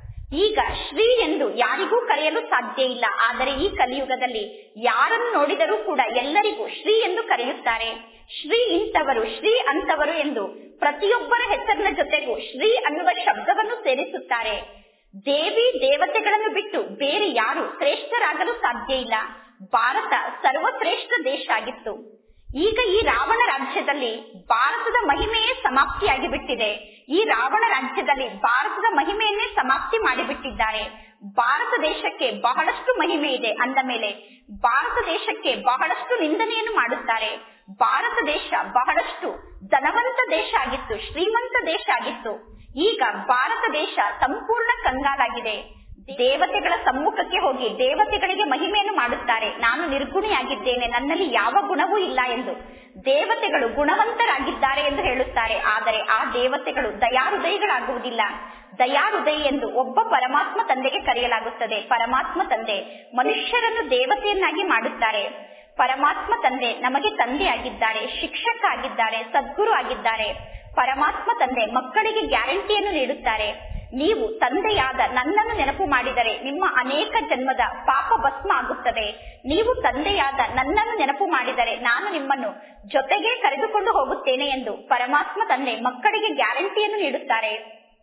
ಈಗ ಶ್ರೀ ಎಂದು ಯಾರಿಗೂ ಕರೆಯಲು ಸಾಧ್ಯ ಇಲ್ಲ ಆದರೆ ಈ ಕಲಿಯುಗದಲ್ಲಿ ಯಾರನ್ನು ನೋಡಿದರೂ ಕೂಡ ಎಲ್ಲರಿಗೂ ಶ್ರೀ ಎಂದು ಕರೆಯುತ್ತಾರೆ ಶ್ರೀ ಇಂಥವರು ಶ್ರೀ ಅಂತವರು ಎಂದು ಪ್ರತಿಯೊಬ್ಬರ ಹೆಸರಿನ ಜೊತೆಗೂ ಶ್ರೀ ಅನ್ನುವ ಶಬ್ದವನ್ನು ಸೇರಿಸುತ್ತಾರೆ ದೇವಿ ದೇವತೆಗಳನ್ನು ಬಿಟ್ಟು ಬೇರೆ ಯಾರು ಶ್ರೇಷ್ಠರಾಗಲು ಸಾಧ್ಯ ಇಲ್ಲ ಭಾರತ ಸರ್ವಶ್ರೇಷ್ಠ ದೇಶ ಆಗಿತ್ತು ಈಗ ಈ ರಾವಣ ರಾಜ್ಯದಲ್ಲಿ ಭಾರತದ ಮಹಿಮೆಯೇ ಸಮಾಪ್ತಿಯಾಗಿ ಬಿಟ್ಟಿದೆ ಈ ರಾವಣ ರಾಜ್ಯದಲ್ಲಿ ಭಾರತದ ಮಹಿಮೆಯನ್ನೇ ಸಮಾಪ್ತಿ ಮಾಡಿಬಿಟ್ಟಿದ್ದಾರೆ ಭಾರತ ದೇಶಕ್ಕೆ ಬಹಳಷ್ಟು ಮಹಿಮೆ ಇದೆ ಅಂದ ಮೇಲೆ ಭಾರತ ದೇಶಕ್ಕೆ ಬಹಳಷ್ಟು ನಿಂದನೆಯನ್ನು ಮಾಡುತ್ತಾರೆ ಭಾರತ ದೇಶ ಬಹಳಷ್ಟು ಧನವಂತ ದೇಶ ಆಗಿತ್ತು ಶ್ರೀಮಂತ ದೇಶ ಆಗಿತ್ತು ಈಗ ಭಾರತ ದೇಶ ಸಂಪೂರ್ಣ ಕಂಗಾಲಾಗಿದೆ ದೇವತೆಗಳ ಸಮ್ಮುಖಕ್ಕೆ ಹೋಗಿ ದೇವತೆಗಳಿಗೆ ಮಹಿಮೆಯನ್ನು ಮಾಡುತ್ತಾರೆ ನಾನು ನಿರ್ಗುಣಿಯಾಗಿದ್ದೇನೆ ನನ್ನಲ್ಲಿ ಯಾವ ಗುಣವೂ ಇಲ್ಲ ಎಂದು ದೇವತೆಗಳು ಗುಣವಂತರಾಗಿದ್ದಾರೆ ಎಂದು ಹೇಳುತ್ತಾರೆ ಆದರೆ ಆ ದೇವತೆಗಳು ದಯಾಹೃದಯಗಳಾಗುವುದಿಲ್ಲ ದಯಾಹೃದಯ ಎಂದು ಒಬ್ಬ ಪರಮಾತ್ಮ ತಂದೆಗೆ ಕರೆಯಲಾಗುತ್ತದೆ ಪರಮಾತ್ಮ ತಂದೆ ಮನುಷ್ಯರನ್ನು ದೇವತೆಯನ್ನಾಗಿ ಮಾಡುತ್ತಾರೆ ಪರಮಾತ್ಮ ತಂದೆ ನಮಗೆ ತಂದೆ ಆಗಿದ್ದಾರೆ ಶಿಕ್ಷಕ ಆಗಿದ್ದಾರೆ ಸದ್ಗುರು ಆಗಿದ್ದಾರೆ ಪರಮಾತ್ಮ ತಂದೆ ಮಕ್ಕಳಿಗೆ ಗ್ಯಾರಂಟಿಯನ್ನು ನೀಡುತ್ತಾರೆ ನೀವು ತಂದೆಯಾದ ನನ್ನನ್ನು ನೆನಪು ಮಾಡಿದರೆ ನಿಮ್ಮ ಅನೇಕ ಜನ್ಮದ ಪಾಪ ಭಸ್ಮ ಆಗುತ್ತದೆ ನೀವು ತಂದೆಯಾದ ನನ್ನನ್ನು ನೆನಪು ಮಾಡಿದರೆ ನಾನು ನಿಮ್ಮನ್ನು ಜೊತೆಗೆ ಕರೆದುಕೊಂಡು ಹೋಗುತ್ತೇನೆ ಎಂದು ಪರಮಾತ್ಮ ತಂದೆ ಮಕ್ಕಳಿಗೆ ಗ್ಯಾರಂಟಿಯನ್ನು ನೀಡುತ್ತಾರೆ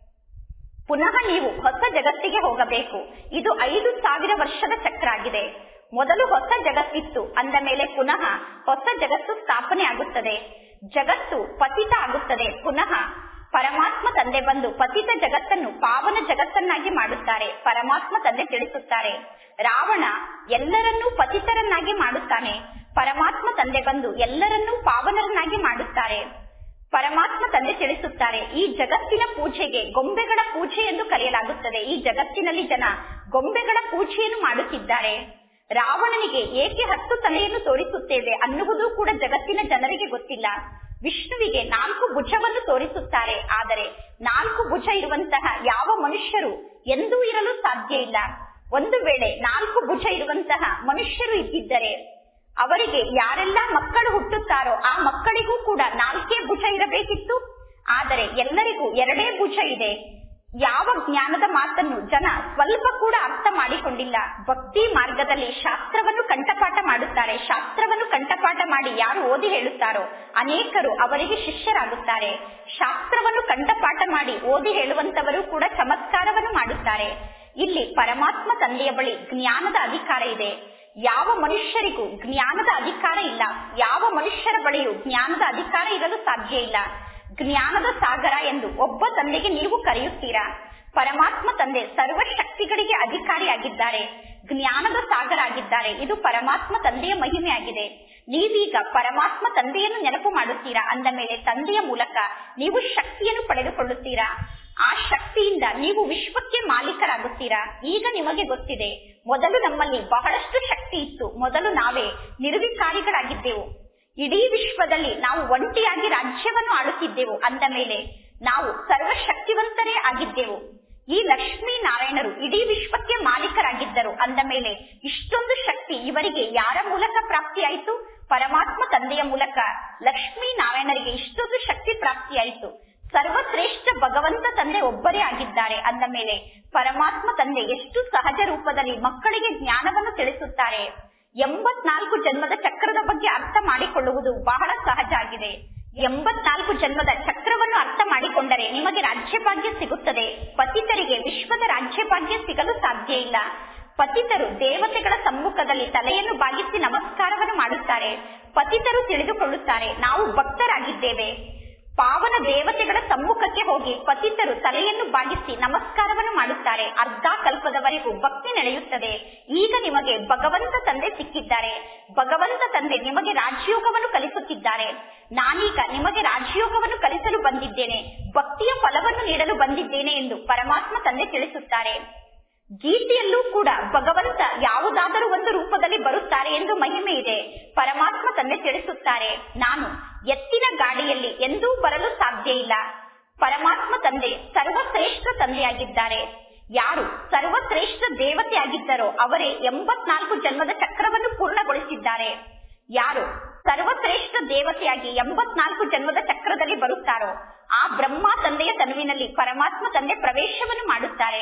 ಪುನಃ ನೀವು ಹೊಸ ಜಗತ್ತಿಗೆ ಹೋಗಬೇಕು ಇದು ಐದು ಸಾವಿರ ವರ್ಷದ ಚಕ್ರ ಆಗಿದೆ ಮೊದಲು ಹೊಸ ಜಗತ್ತಿತ್ತು ಅಂದ ಮೇಲೆ ಪುನಃ ಹೊಸ ಜಗತ್ತು ಸ್ಥಾಪನೆ ಆಗುತ್ತದೆ ಜಗತ್ತು ಪತಿತ ಆಗುತ್ತದೆ ಪುನಃ ಪರಮಾತ್ಮ ತಂದೆ ಬಂದು ಪತಿತ ಜಗತ್ತನ್ನು ಪಾವನ ಜಗತ್ತನ್ನಾಗಿ ಮಾಡುತ್ತಾರೆ ಪರಮಾತ್ಮ ತಂದೆ ತಿಳಿಸುತ್ತಾರೆ ರಾವಣ ಎಲ್ಲರನ್ನೂ ಪತಿತರನ್ನಾಗಿ ಮಾಡುತ್ತಾನೆ ಪರಮಾತ್ಮ ತಂದೆ ಬಂದು ಎಲ್ಲರನ್ನೂ ಪಾವನರನ್ನಾಗಿ ಮಾಡುತ್ತಾರೆ ಪರಮಾತ್ಮ ತಂದೆ ತಿಳಿಸುತ್ತಾರೆ ಈ ಜಗತ್ತಿನ ಪೂಜೆಗೆ ಗೊಂಬೆಗಳ ಪೂಜೆ ಎಂದು ಕರೆಯಲಾಗುತ್ತದೆ ಈ ಜಗತ್ತಿನಲ್ಲಿ ಜನ ಗೊಂಬೆಗಳ ಪೂಜೆಯನ್ನು ಮಾಡುತ್ತಿದ್ದಾರೆ ರಾವಣನಿಗೆ ಏಕೆ ಹತ್ತು ತಲೆಯನ್ನು ತೋರಿಸುತ್ತೇವೆ ಅನ್ನುವುದು ಕೂಡ ಜಗತ್ತಿನ ಜನರಿಗೆ ಗೊತ್ತಿಲ್ಲ ವಿಷ್ಣುವಿಗೆ ನಾಲ್ಕು ಭುಜವನ್ನು ತೋರಿಸುತ್ತಾರೆ ಆದರೆ ನಾಲ್ಕು ಭುಜ ಇರುವಂತಹ ಯಾವ ಮನುಷ್ಯರು ಎಂದೂ ಇರಲು ಸಾಧ್ಯ ಇಲ್ಲ ಒಂದು ವೇಳೆ ನಾಲ್ಕು ಭುಜ ಇರುವಂತಹ ಮನುಷ್ಯರು ಇದ್ದಿದ್ದರೆ ಅವರಿಗೆ ಯಾರೆಲ್ಲ ಮಕ್ಕಳು ಹುಟ್ಟುತ್ತಾರೋ ಆ ಮಕ್ಕಳಿಗೂ ಕೂಡ ನಾಲ್ಕೇ ಭುಜ ಇರಬೇಕಿತ್ತು ಆದರೆ ಎಲ್ಲರಿಗೂ ಎರಡೇ ಭುಜ ಇದೆ ಯಾವ ಜ್ಞಾನದ ಮಾತನ್ನು ಜನ ಸ್ವಲ್ಪ ಕೂಡ ಅರ್ಥ ಮಾಡಿಕೊಂಡಿಲ್ಲ ಭಕ್ತಿ ಮಾರ್ಗದಲ್ಲಿ ಶಾಸ್ತ್ರವನ್ನು ಕಂಠಪಾಠ ಮಾಡುತ್ತಾರೆ ಶಾಸ್ತ್ರವನ್ನು ಕಂಠಪಾಠ ಮಾಡಿ ಯಾರು ಓದಿ ಹೇಳುತ್ತಾರೋ ಅನೇಕರು ಅವರಿಗೆ ಶಿಷ್ಯರಾಗುತ್ತಾರೆ ಶಾಸ್ತ್ರವನ್ನು ಕಂಠಪಾಠ ಮಾಡಿ ಓದಿ ಹೇಳುವಂತವರು ಕೂಡ ಚಮತ್ಕಾರವನ್ನು ಮಾಡುತ್ತಾರೆ ಇಲ್ಲಿ ಪರಮಾತ್ಮ ತಂದೆಯ ಬಳಿ ಜ್ಞಾನದ ಅಧಿಕಾರ ಇದೆ ಯಾವ ಮನುಷ್ಯರಿಗೂ ಜ್ಞಾನದ ಅಧಿಕಾರ ಇಲ್ಲ ಯಾವ ಮನುಷ್ಯರ ಬಳಿಯೂ ಜ್ಞಾನದ ಅಧಿಕಾರ ಇರಲು ಸಾಧ್ಯ ಇಲ್ಲ ಜ್ಞಾನದ ಸಾಗರ ಎಂದು ಒಬ್ಬ ತಂದೆಗೆ ನೀವು ಕರೆಯುತ್ತೀರಾ ಪರಮಾತ್ಮ ತಂದೆ ಸರ್ವಶಕ್ತಿಗಳಿಗೆ ಅಧಿಕಾರಿಯಾಗಿದ್ದಾರೆ ಜ್ಞಾನದ ಸಾಗರ ಆಗಿದ್ದಾರೆ ಇದು ಪರಮಾತ್ಮ ತಂದೆಯ ಮಹಿಮೆಯಾಗಿದೆ ನೀವೀಗ ಪರಮಾತ್ಮ ತಂದೆಯನ್ನು ನೆನಪು ಮಾಡುತ್ತೀರಾ ಅಂದ ಮೇಲೆ ತಂದೆಯ ಮೂಲಕ ನೀವು ಶಕ್ತಿಯನ್ನು ಪಡೆದುಕೊಳ್ಳುತ್ತೀರಾ ಆ ಶಕ್ತಿಯಿಂದ ನೀವು ವಿಶ್ವಕ್ಕೆ ಮಾಲೀಕರಾಗುತ್ತೀರಾ ಈಗ ನಿಮಗೆ ಗೊತ್ತಿದೆ ಮೊದಲು ನಮ್ಮಲ್ಲಿ ಬಹಳಷ್ಟು ಶಕ್ತಿ ಇತ್ತು ಮೊದಲು ನಾವೇ ನಿರ್ವಿಕಾರಿಗಳಾಗಿದ್ದೆವು ಇಡೀ ವಿಶ್ವದಲ್ಲಿ ನಾವು ಒಂಟಿಯಾಗಿ ರಾಜ್ಯವನ್ನು ಆಳುತ್ತಿದ್ದೆವು ಅಂದ ಮೇಲೆ ನಾವು ಸರ್ವಶಕ್ತಿವಂತರೇ ಆಗಿದ್ದೆವು ಈ ಲಕ್ಷ್ಮೀ ನಾರಾಯಣರು ಇಡೀ ವಿಶ್ವಕ್ಕೆ ಮಾಲೀಕರಾಗಿದ್ದರು ಅಂದ ಮೇಲೆ ಇಷ್ಟೊಂದು ಶಕ್ತಿ ಇವರಿಗೆ ಯಾರ ಮೂಲಕ ಪ್ರಾಪ್ತಿಯಾಯಿತು ಪರಮಾತ್ಮ ತಂದೆಯ ಮೂಲಕ ಲಕ್ಷ್ಮೀ ನಾರಾಯಣರಿಗೆ ಇಷ್ಟೊಂದು ಶಕ್ತಿ ಪ್ರಾಪ್ತಿಯಾಯಿತು ಸರ್ವಶ್ರೇಷ್ಠ ಭಗವಂತ ತಂದೆ ಒಬ್ಬರೇ ಆಗಿದ್ದಾರೆ ಅಂದ ಮೇಲೆ ಪರಮಾತ್ಮ ತಂದೆ ಎಷ್ಟು ಸಹಜ ರೂಪದಲ್ಲಿ ಮಕ್ಕಳಿಗೆ ಜ್ಞಾನವನ್ನು ತಿಳಿಸುತ್ತಾರೆ ಎಂಬತ್ನಾಲ್ಕು ಜನ್ಮದ ಚಕ್ರದ ಬಗ್ಗೆ ಅರ್ಥ ಮಾಡಿಕೊಳ್ಳುವುದು ಬಹಳ ಸಹಜ ಆಗಿದೆ ಎಂಬತ್ನಾಲ್ಕು ಜನ್ಮದ ಚಕ್ರವನ್ನು ಅರ್ಥ ಮಾಡಿಕೊಂಡರೆ ನಿಮಗೆ ರಾಜ್ಯಭಾಗ್ಯ ಸಿಗುತ್ತದೆ ಪತಿತರಿಗೆ ವಿಶ್ವದ ರಾಜ್ಯಭಾಗ್ಯ ಸಿಗಲು ಸಾಧ್ಯ ಇಲ್ಲ ಪತಿತರು ದೇವತೆಗಳ ಸಮ್ಮುಖದಲ್ಲಿ ತಲೆಯನ್ನು ಬಾಗಿಸಿ ನಮಸ್ಕಾರವನ್ನು ಮಾಡುತ್ತಾರೆ ಪತಿತರು ತಿಳಿದುಕೊಳ್ಳುತ್ತಾರೆ ನಾವು ಭಕ್ತರಾಗಿದ್ದೇವೆ ಪಾವನ ದೇವತೆಗಳ ಸಮ್ಮುಖಕ್ಕೆ ಹೋಗಿ ಪತಿತರು ತಲೆಯನ್ನು ಬಾಗಿಸಿ ನಮಸ್ಕಾರವನ್ನು ಮಾಡುತ್ತಾರೆ ಅರ್ಧ ಕಲ್ಪದವರೆಗೂ ಭಕ್ತಿ ನಡೆಯುತ್ತದೆ ಈಗ ನಿಮಗೆ ಭಗವಂತ ತಂದೆ ಸಿಕ್ಕಿದ್ದಾರೆ ಭಗವಂತ ತಂದೆ ನಿಮಗೆ ರಾಜಯೋಗವನ್ನು ಕಲಿಸುತ್ತಿದ್ದಾರೆ ನಾನೀಗ ನಿಮಗೆ ರಾಜಯೋಗವನ್ನು ಕಲಿಸಲು ಬಂದಿದ್ದೇನೆ ಭಕ್ತಿಯ ಫಲವನ್ನು ನೀಡಲು ಬಂದಿದ್ದೇನೆ ಎಂದು ಪರಮಾತ್ಮ ತಂದೆ ತಿಳಿಸುತ್ತಾರೆ ಗೀತೆಯಲ್ಲೂ ಕೂಡ ಭಗವಂತ ಯಾವುದಾದರೂ ಒಂದು ರೂಪದಲ್ಲಿ ಬರುತ್ತಾರೆ ಎಂದು ಮಹಿಮೆ ಇದೆ ಪರಮಾತ್ಮ ತಂದೆ ತಿಳಿಸುತ್ತಾರೆ ನಾನು ಎತ್ತಿನ ಗಾಡಿಯಲ್ಲಿ ಎಂದೂ ಬರಲು ಸಾಧ್ಯ ಇಲ್ಲ ಪರಮಾತ್ಮ ತಂದೆ ಸರ್ವಶ್ರೇಷ್ಠ ತಂದೆಯಾಗಿದ್ದಾರೆ ಯಾರು ಸರ್ವಶ್ರೇಷ್ಠ ದೇವತೆಯಾಗಿದ್ದರೋ ಅವರೇ ಎಂಬತ್ನಾಲ್ಕು ಜನ್ಮದ ಚಕ್ರವನ್ನು ಪೂರ್ಣಗೊಳಿಸಿದ್ದಾರೆ ಯಾರು ಸರ್ವಶ್ರೇಷ್ಠ ದೇವತೆಯಾಗಿ ಎಂಬತ್ನಾಲ್ಕು ಜನ್ಮದ ಚಕ್ರದಲ್ಲಿ ಬರುತ್ತಾರೋ ಆ ಬ್ರಹ್ಮ ತಂದೆಯ ತನುವಿನಲ್ಲಿ ಪರಮಾತ್ಮ ತಂದೆ ಪ್ರವೇಶವನ್ನು ಮಾಡುತ್ತಾರೆ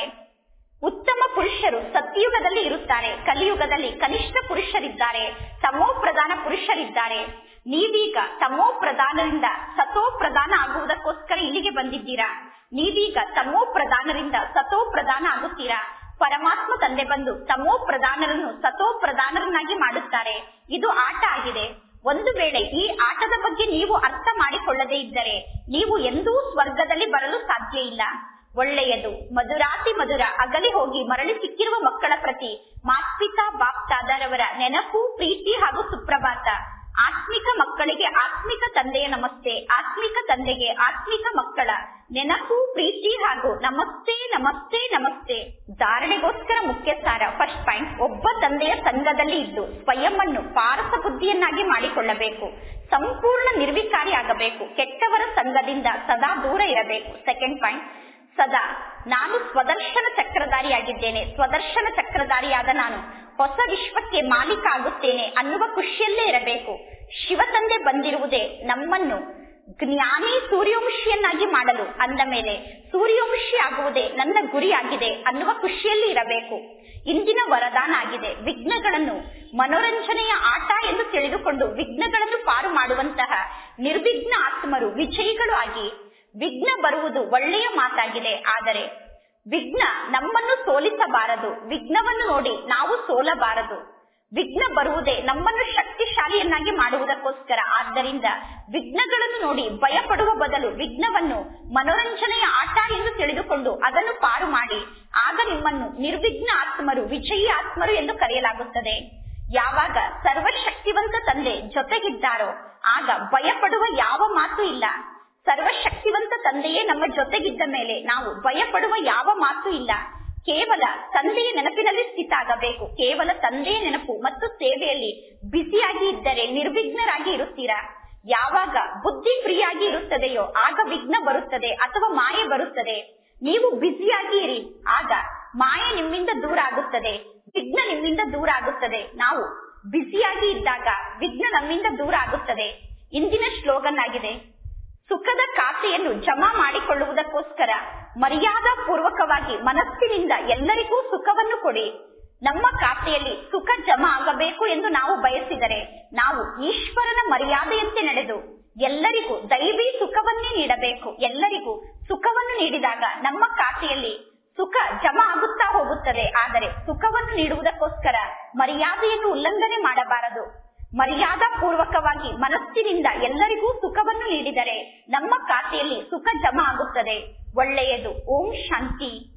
ಉತ್ತಮ ಪುರುಷರು ಸತ್ಯಯುಗದಲ್ಲಿ ಇರುತ್ತಾರೆ ಕಲಿಯುಗದಲ್ಲಿ ಕನಿಷ್ಠ ಪುರುಷರಿದ್ದಾರೆ ತಮೋ ಪ್ರಧಾನ ಪುರುಷರಿದ್ದಾರೆ ನೀವೀಗ ತಮೋ ಪ್ರಧಾನದಿಂದ ಸತೋ ಪ್ರಧಾನ ಆಗುವುದಕ್ಕೋಸ್ಕರ ಅದಕ್ಕೋಸ್ಕರ ಇಲ್ಲಿಗೆ ಬಂದಿದ್ದೀರಾ ನೀವೀಗ ತಮೋ ಪ್ರಧಾನರಿಂದ ಸತೋ ಪ್ರಧಾನ ಆಗುತ್ತೀರಾ ಪರಮಾತ್ಮ ತಂದೆ ಬಂದು ತಮೋ ಪ್ರಧಾನರನ್ನು ಸತೋ ಪ್ರಧಾನರನ್ನಾಗಿ ಮಾಡುತ್ತಾರೆ ಇದು ಆಟ ಆಗಿದೆ ಒಂದು ವೇಳೆ ಈ ಆಟದ ಬಗ್ಗೆ ನೀವು ಅರ್ಥ ಮಾಡಿಕೊಳ್ಳದೇ ಇದ್ದರೆ ನೀವು ಎಂದೂ ಸ್ವರ್ಗದಲ್ಲಿ ಬರಲು ಸಾಧ್ಯ ಇಲ್ಲ ಒಳ್ಳೆಯದು ಮಧುರಾತಿ ಮಧುರ ಅಗಲಿ ಹೋಗಿ ಮರಳಿ ಸಿಕ್ಕಿರುವ ಮಕ್ಕಳ ಪ್ರತಿ ಮಾತ್ಪಿತಾ ಬಾಪ್ತಾದರವರ ನೆನಪು ಪ್ರೀತಿ ಹಾಗೂ ಸುಪ್ರಭಾತ ಆತ್ಮಿಕ ಮಕ್ಕಳಿಗೆ ಆತ್ಮಿಕ ತಂದೆಯ ನಮಸ್ತೆ ಆತ್ಮಿಕ ತಂದೆಗೆ ಆತ್ಮಿಕ ಮಕ್ಕಳ ನೆನಪು ಪ್ರೀತಿ ಹಾಗೂ ನಮಸ್ತೆ ನಮಸ್ತೆ ನಮಸ್ತೆ ಧಾರಣೆಗೋಸ್ಕರ ಮುಖ್ಯ ಸಾರ ಫಸ್ಟ್ ಪಾಯಿಂಟ್ ಒಬ್ಬ ತಂದೆಯ ಸಂಘದಲ್ಲಿ ಇದ್ದು ಸ್ವಯಂವನ್ನು ಪಾರಸ ಬುದ್ಧಿಯನ್ನಾಗಿ ಮಾಡಿಕೊಳ್ಳಬೇಕು ಸಂಪೂರ್ಣ ನಿರ್ವಿಕಾರಿ ಆಗಬೇಕು ಕೆಟ್ಟವರ ಸಂಘದಿಂದ ಸದಾ ದೂರ ಇರಬೇಕು ಸೆಕೆಂಡ್ ಪಾಯಿಂಟ್ ಸದಾ ನಾನು ಸ್ವದರ್ಶನ ಚಕ್ರಧಾರಿಯಾಗಿದ್ದೇನೆ ಸ್ವದರ್ಶನ ಚಕ್ರಧಾರಿಯಾದ ನಾನು ಹೊಸ ವಿಶ್ವಕ್ಕೆ ಮಾಲೀಕ ಆಗುತ್ತೇನೆ ಅನ್ನುವ ಖುಷಿಯಲ್ಲೇ ಇರಬೇಕು ಶಿವ ತಂದೆ ಬಂದಿರುವುದೇ ನಮ್ಮನ್ನು ಜ್ಞಾನಿ ಸೂರ್ಯವಂಶಿಯನ್ನಾಗಿ ಮಾಡಲು ಅಂದ ಮೇಲೆ ಸೂರ್ಯವಂಶಿ ಆಗುವುದೇ ನನ್ನ ಗುರಿಯಾಗಿದೆ ಅನ್ನುವ ಖುಷಿಯಲ್ಲಿ ಇರಬೇಕು ಇಂದಿನ ವರದಾನ ಆಗಿದೆ ವಿಘ್ನಗಳನ್ನು ಮನೋರಂಜನೆಯ ಆಟ ಎಂದು ತಿಳಿದುಕೊಂಡು ವಿಘ್ನಗಳನ್ನು ಪಾರು ಮಾಡುವಂತಹ ನಿರ್ವಿಘ್ನ ಆತ್ಮರು ವಿಜಯಿಗಳು ಆಗಿ ವಿಘ್ನ ಬರುವುದು ಒಳ್ಳೆಯ ಮಾತಾಗಿದೆ ಆದರೆ ವಿಘ್ನ ನಮ್ಮನ್ನು ಸೋಲಿಸಬಾರದು ವಿಘ್ನವನ್ನು ನೋಡಿ ನಾವು ಸೋಲಬಾರದು ವಿಘ್ನ ಬರುವುದೇ ನಮ್ಮನ್ನು ಶಕ್ತಿಶಾಲಿಯನ್ನಾಗಿ ಮಾಡುವುದಕ್ಕೋಸ್ಕರ ಆದ್ದರಿಂದ ವಿಘ್ನಗಳನ್ನು ನೋಡಿ ಭಯಪಡುವ ಬದಲು ವಿಘ್ನವನ್ನು ಮನೋರಂಜನೆಯ ಆಟ ಎಂದು ತಿಳಿದುಕೊಂಡು ಅದನ್ನು ಪಾರು ಮಾಡಿ ಆಗ ನಿಮ್ಮನ್ನು ನಿರ್ವಿಘ್ನ ಆತ್ಮರು ವಿಜಯಿ ಆತ್ಮರು ಎಂದು ಕರೆಯಲಾಗುತ್ತದೆ ಯಾವಾಗ ಸರ್ವಶಕ್ತಿವಂತ ತಂದೆ ಜೊತೆಗಿದ್ದಾರೋ ಆಗ ಭಯಪಡುವ ಯಾವ ಮಾತು ಇಲ್ಲ ಸರ್ವಶಕ್ತಿವಂತ ತಂದೆಯೇ ನಮ್ಮ ಜೊತೆಗಿದ್ದ ಮೇಲೆ ನಾವು ಭಯಪಡುವ ಯಾವ ಮಾತು ಇಲ್ಲ ಕೇವಲ ತಂದೆಯ ನೆನಪಿನಲ್ಲಿ ಸ್ಥಿತ ಆಗಬೇಕು ಕೇವಲ ತಂದೆಯ ನೆನಪು ಮತ್ತು ಸೇವೆಯಲ್ಲಿ ಬಿಸಿಯಾಗಿ ಇದ್ದರೆ ನಿರ್ವಿಘ್ನರಾಗಿ ಇರುತ್ತೀರಾ ಯಾವಾಗ ಬುದ್ಧಿ ಫ್ರೀಯಾಗಿ ಇರುತ್ತದೆಯೋ ಆಗ ವಿಘ್ನ ಬರುತ್ತದೆ ಅಥವಾ ಮಾಯೆ ಬರುತ್ತದೆ ನೀವು ಬ್ಯುಸಿಯಾಗಿ ಇರಿ ಆಗ ಮಾಯೆ ನಿಮ್ಮಿಂದ ದೂರ ಆಗುತ್ತದೆ ವಿಘ್ನ ನಿಮ್ಮಿಂದ ದೂರ ಆಗುತ್ತದೆ ನಾವು ಬ್ಯುಸಿಯಾಗಿ ಇದ್ದಾಗ ವಿಘ್ನ ನಮ್ಮಿಂದ ದೂರ ಆಗುತ್ತದೆ ಇಂದಿನ ಸ್ಲೋಗನ್ ಆಗಿದೆ ಸುಖದ ಖಾತೆಯನ್ನು ಜಮಾ ಮಾಡಿಕೊಳ್ಳುವುದಕ್ಕೋಸ್ಕರ ಮರ್ಯಾದಾ ಪೂರ್ವಕವಾಗಿ ಮನಸ್ಸಿನಿಂದ ಎಲ್ಲರಿಗೂ ಸುಖವನ್ನು ಕೊಡಿ ನಮ್ಮ ಖಾತೆಯಲ್ಲಿ ಸುಖ ಜಮಾ ಆಗಬೇಕು ಎಂದು ನಾವು ಬಯಸಿದರೆ ನಾವು ಈಶ್ವರನ ಮರ್ಯಾದೆಯಂತೆ ನಡೆದು ಎಲ್ಲರಿಗೂ ದೈವಿ ಸುಖವನ್ನೇ ನೀಡಬೇಕು ಎಲ್ಲರಿಗೂ ಸುಖವನ್ನು ನೀಡಿದಾಗ ನಮ್ಮ ಖಾತೆಯಲ್ಲಿ ಸುಖ ಜಮಾ ಆಗುತ್ತಾ ಹೋಗುತ್ತದೆ ಆದರೆ ಸುಖವನ್ನು ನೀಡುವುದಕ್ಕೋಸ್ಕರ ಮರ್ಯಾದೆಯನ್ನು ಉಲ್ಲಂಘನೆ ಮಾಡಬಾರದು ಮರ್ಯಾದಾ ಪೂರ್ವಕವಾಗಿ ಮನಸ್ಸಿನಿಂದ ಎಲ್ಲರಿಗೂ ಸುಖವನ್ನು ನೀಡಿದರೆ ನಮ್ಮ ಖಾತೆಯಲ್ಲಿ ಸುಖ ಜಮಾ ಆಗುತ್ತದೆ ಒಳ್ಳೆಯದು ಓಂ ಶಾಂತಿ